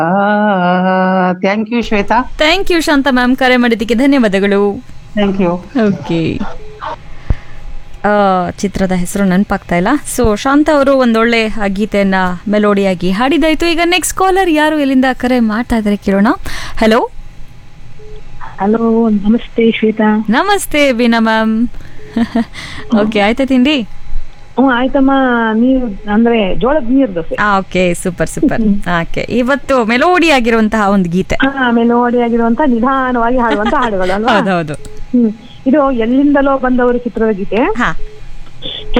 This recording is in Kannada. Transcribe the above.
thank you Shweta thank you Shanta ma'am ಕರೆ ಮಾಡಿದ್ದಕ್ಕೆ ಧನ್ಯವಾದಗಳು ಥ್ಯಾಂಕ್ ಯು ಓಕೆ ಚಿತ್ರದ ಹೆಸರು ನೆನಪಾಗ್ತಾ ಇಲ್ಲ ಸೊ ಶಾಂತ ಅವರು ಒಂದೊಳ್ಳೆ ಆ ಗೀತೆಯನ್ನ ಮೆಲೋಡಿಯಾಗಿ ಹಾಡಿದಾಯ್ತು ಈಗ ನೆಕ್ಸ್ಟ್ ಕಾಲರ್ ಯಾರು ಎಲ್ಲಿಂದ ಕರೆ ಮಾಡ್ತಾ ಇದ್ದಾರೆ ಕೇಳೋಣ ಹಲೋ ಹಲೋ ನಮಸ್ತೆ ಶ್ವೇತಾ ನಮಸ್ತೆ ಬೀನಾ ಮ್ಯಾಮ್ ಓಕೆ ಆಯ್ತಾ ತಿಂಡಿ ಹ್ಞೂ ಆಯ್ತಮ್ಮ ನೀರು ಅಂದ್ರೆ ಜೋಳದ ನೀರು dosa okay super super okay ಇವತ್ತು ಮೆಲೋಡಿ ಆಗಿರುವಂತಹ ಒಂದು ಗೀತೆ ಹಾ ಮೆಲೋಡಿ ಆಗಿರುವಂತ ನಿಧಾನವಾಗಿ ಹಾಡುವಂತ ಹಾಡುಗಳು ಅಲ್ವಾ ಹೌದೌದು ಹ್ಮ್ ಇದು ಎಲ್ಲಿಂದಲೋ ಬಂದವರು ಚಿತ್ರದ ಗೀತೆ ಹಾ